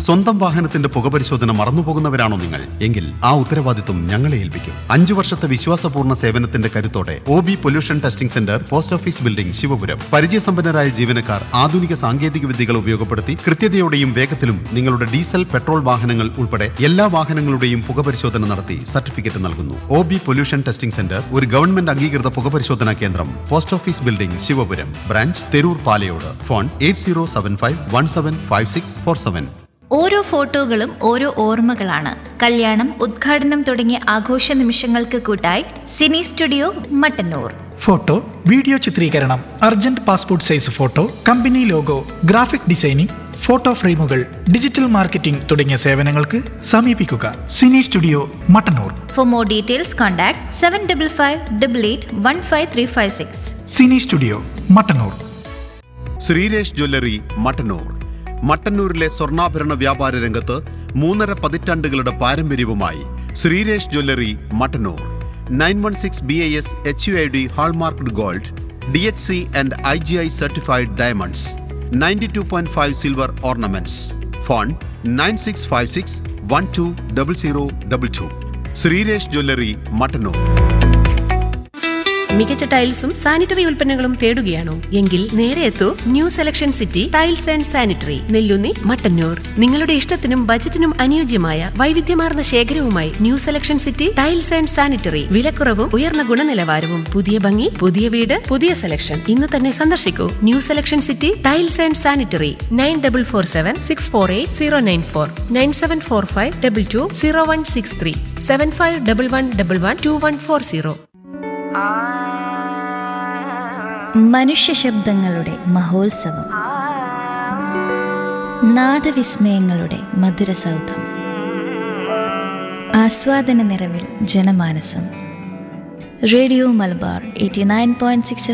സ്വന്തം വാഹനത്തിന്റെ പുകപരിശോധന മറന്നുപോകുന്നവരാണോ നിങ്ങൾ എങ്കിൽ ആ ഉത്തരവാദിത്വം ഞങ്ങളെ ഏൽപ്പിക്കും അഞ്ചു വർഷത്തെ വിശ്വാസപൂർണ്ണ സേവനത്തിന്റെ കരുത്തോടെ O B pollution testing center post office building Shivapuram പരിചയസമ്പന്നരായ ജീവനക്കാർ ആധുനിക സാങ്കേതിക വിദ്യകൾ ഉപയോഗപ്പെടുത്തി കൃത്യതയോടെയും വേഗത്തിലും നിങ്ങളുടെ ഡീസൽ പെട്രോൾ വാഹനങ്ങൾ ഉൾപ്പെടെ എല്ലാ വാഹനങ്ങളുടെയും പുകപരിശോധന നടത്തി സർട്ടിഫിക്കറ്റ് നൽകുന്നു O B pollution testing center ഒരു ഗവൺമെന്റ് അംഗീകൃത പുകപരിശോധനാ കേന്ദ്രം post office building Shivapuram branch Theroor Palayode phone eight zero seven five one seven five six four seven ഓരോ ഫോട്ടോകളും ഓരോ ഓർമ്മകളാണ് കല്യാണം ഉദ്ഘാടനം തുടങ്ങിയ ആഘോഷ നിമിഷങ്ങൾക്ക് കൂട്ടായി cine studio Mattannur photo video ചിത്രീകരണം urgent passport size photo company logo graphic designing photo ഫ്രെയിമുകൾ ഡിജിറ്റൽ മാർക്കറ്റിംഗ് തുടങ്ങിയ സേവനങ്ങൾക്ക് സമീപിക്കുക cine studio Mattannur for more details contact seven double five double eight one five three five six cine studio Mattannur Sreeresh jewellery Mattannur മട്ടന്നൂരിലെ സ്വർണ്ണാഭരണ വ്യാപാര രംഗത്ത് മൂന്നര പതിറ്റാണ്ടുകളുടെ പാരമ്പര്യവുമായി Sreeresh jewellery Mattannur nine one six B I S H U I D hallmarked gold D H C and I G I certified diamonds ninety two point five silver ornaments phone nine six five six one two double zero double two Sreeresh jewellery Mattannur മികച്ച ടൈൽസും sanitary ഉൽപ്പന്നങ്ങളും തേടുകയാണോ എങ്കിൽ നേരെ എത്തൂ new selection city tiles and sanitary Nellunni Mattannur നിങ്ങളുടെ ഇഷ്ടത്തിനും ബജറ്റിനും അനുയോജ്യമായ വൈവിധ്യമാർന്ന ശേഖരവുമായി new selection city tiles and sanitary വിലക്കുറവും ഉയർന്ന ഗുണനിലവാരവും പുതിയ ഭംഗി പുതിയ വീട് പുതിയ സെലക്ഷൻ ഇന്ന് തന്നെ സന്ദർശിക്കൂ new selection city tiles and sanitary nine double four seven six four eight zero nine four nine seven four five double two zero one six three seven five double one double one two one four zero മനുഷ്യ ശബ്ദങ്ങളുടെ മഹോത്സവം നാദവിസ്മയങ്ങളുടെ മധുര സൗധം ആസ്വാദന നിറവിൽ ജനമാനസം radio Malabar eighty nine point six